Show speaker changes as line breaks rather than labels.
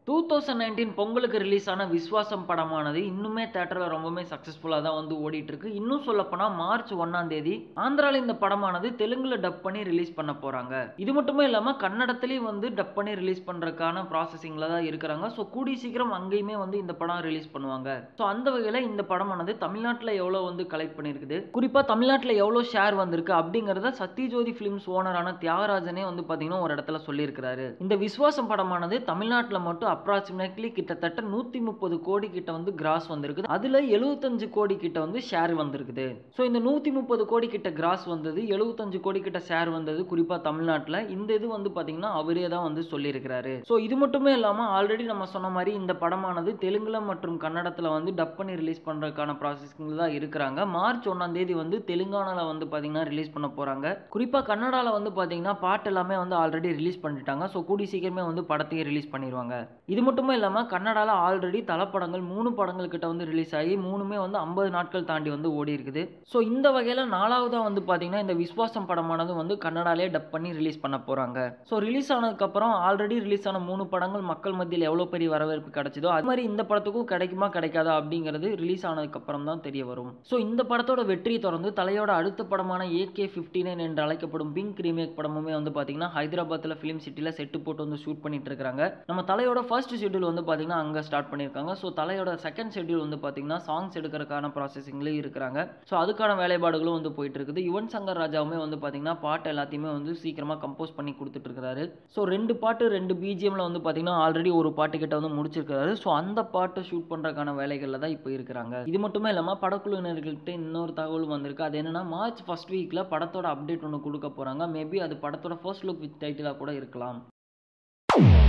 two thousand nineteen பொங்கலுக்கு release ஆன விஸ்வாசம் படமானது இன்னுமே தேட்டரில் ரொம்பவுமே சக்ஸஸ்ஃபுல்லாக தான் வந்து ஓடிட்டு இருக்கு இன்னும் சொல்லப்போனால் மார்ச் ஒன்னாம் தேதி ஆந்திரால இந்த படமானது தெலுங்குல டப் பண்ணி ரிலீஸ் பண்ண போறாங்க இது மட்டுமே இல்லாமல் கன்னடத்துலேயும் வந்து டப் பண்ணி ரிலீஸ் பண்றதுக்கான ப்ராசஸிங்கில் தான் இருக்கிறாங்க ஸோ கூடி சீக்கிரம் அங்கேயுமே வந்து இந்த படம் ரிலீஸ் பண்ணுவாங்க ஸோ அந்த வகையில் இந்த படமானது தமிழ்நாட்டில் எவ்வளோ வந்து கலெக்ட் பண்ணியிருக்குது குறிப்பாக தமிழ்நாட்டில் எவ்வளோ ஷேர் வந்திருக்கு அப்படிங்கிறத சத்யஜோதி ஃபிலிம்ஸ் ஓனரான தியாகராஜனே வந்து பார்த்தீங்கன்னா ஒரு இடத்துல சொல்லியிருக்கிறாரு இந்த விஸ்வாசம் படமானது தமிழ்நாட்டில் மட்டும் அப்ராக்சிமேட்லி கிட்டத்தட்ட நூற்றி முப்பது கோடி கிட்ட வந்து கிராஸ் வந்திருக்குது அதில் எழுபத்தஞ்சு கோடி கிட்ட வந்து ஷேர் வந்திருக்குது ஸோ இந்த நூற்றி முப்பது கோடி கிட்ட கிராஸ் வந்தது எழுபத்தஞ்சு கோடி கிட்ட ஷேர் வந்தது குறிப்பாக தமிழ்நாட்டில் இந்த இது வந்து பார்த்தீங்கன்னா அவரே தான் வந்து சொல்லியிருக்கிறாரு ஸோ இது மட்டுமே இல்லாமல் ஆல்ரெடி நம்ம சொன்ன மாதிரி இந்த படமானது தெலுங்குல மற்றும் கன்னடத்தில் வந்து டப் பண்ணி ரிலீஸ் பண்ணுறதுக்கான ப்ராசஸிங்கில் தான் இருக்கிறாங்க மார்ச் ஒன்றாம் தேதி வந்து தெலுங்கானாவில் வந்து பார்த்தீங்கன்னா ரிலீஸ் பண்ண போகிறாங்க குறிப்பாக கன்னடாவில் வந்து பார்த்தீங்கன்னா பாட்டு எல்லாமே வந்து ஆல்ரெடி ரிலீஸ் பண்ணிட்டாங்க ஸோ கூடி சீக்கிரமே வந்து படத்தையும் ரிலீஸ் பண்ணிடுவாங்க இது மட்டுமே இல்லாமல் கன்னடாவில் ஆல்ரெடி தலப்படங்கள் மூணு படங்கள் கிட்ட வந்து ரிலீஸ் ஆகி மூணுமே வந்து ஐம்பது நாட்கள் தாண்டி வந்து ஓடி இருக்குது ஸோ இந்த வகையில் நாலாவதாக வந்து பார்த்தீங்கன்னா இந்த விஸ்வாசம் படமானது வந்து கன்னடாலே டப் பண்ணி ரிலீஸ் பண்ண போகிறாங்க ஸோ ரிலீஸ் ஆனதுக்கப்புறம் ஆல்ரெடி ரிலீஸ் ஆன மூணு படங்கள் மக்கள் மத்தியில் எவ்வளோ பெரிய வரவேற்பு கிடைச்சதோ அது மாதிரி இந்த படத்துக்கும் கிடைக்குமா கிடைக்காதா அப்படிங்கிறது ரிலீஸ் ஆனதுக்கப்புறம் தான் தெரிய வரும் ஸோ இந்த படத்தோட வெற்றியை தொடர்ந்து தலையோட அடுத்த படமான ஏகே ஃபிஃப்டி நைன் என்று அழைக்கப்படும் பிங்க் ரீமேக் படமுமே வந்து பார்த்தீங்கன்னா ஹைதராபாத்தில் ஃபிலிம் சிட்டியில் செட்டு போட்டு வந்து ஷூட் பண்ணிட்டு இருக்காங்க நம்ம தலையோட ஃபர்ஸ்ட் ஷெட்யூல் வந்து பார்த்தீங்கன்னா அங்கே ஸ்டார்ட் பண்ணியிருக்காங்க ஸோ தலையோட செகண்ட் ஷெட்யூல் வந்து பார்த்தீங்கன்னா சாங்ஸ் எடுக்கிறதுக்கான ப்ராசஸிங்லேயும் இருக்கிறாங்க ஸோ அதுக்கான வேலைப்பாடுகளும் வந்து போயிட்டு இருக்குது யுவன் சங்கர் ராஜாவுமே வந்து பார்த்தீங்கன்னா பாட்டு எல்லாத்தையுமே வந்து சீக்கிரமாக கம்போஸ் பண்ணி கொடுத்துட்டு இருக்காரு ஸோ ரெண்டு பாட்டு ரெண்டு பிஜிஎம்ல வந்து பார்த்தீங்கன்னா ஆல்ரெடி ஒரு பாட்டு கிட்ட வந்து முடிச்சிருக்காரு ஸோ அந்த பாட்டை ஷூட் பண்ணுறதுக்கான வேலைகளில் தான் இப்போ இருக்கிறாங்க இது மட்டுமே இல்லாமல் படக்குழுவினர்கள்ட்ட இன்னொரு தகவல் வந்திருக்கு அது என்னன்னா மார்ச் ஃபர்ஸ்ட் வீக்கில் படத்தோட அப்டேட் ஒன்று கொடுக்க போகிறாங்க மேபி அது படத்தோட ஃபர்ஸ்ட் லுக் வித் டைட்டிலாக கூட இருக்கலாம்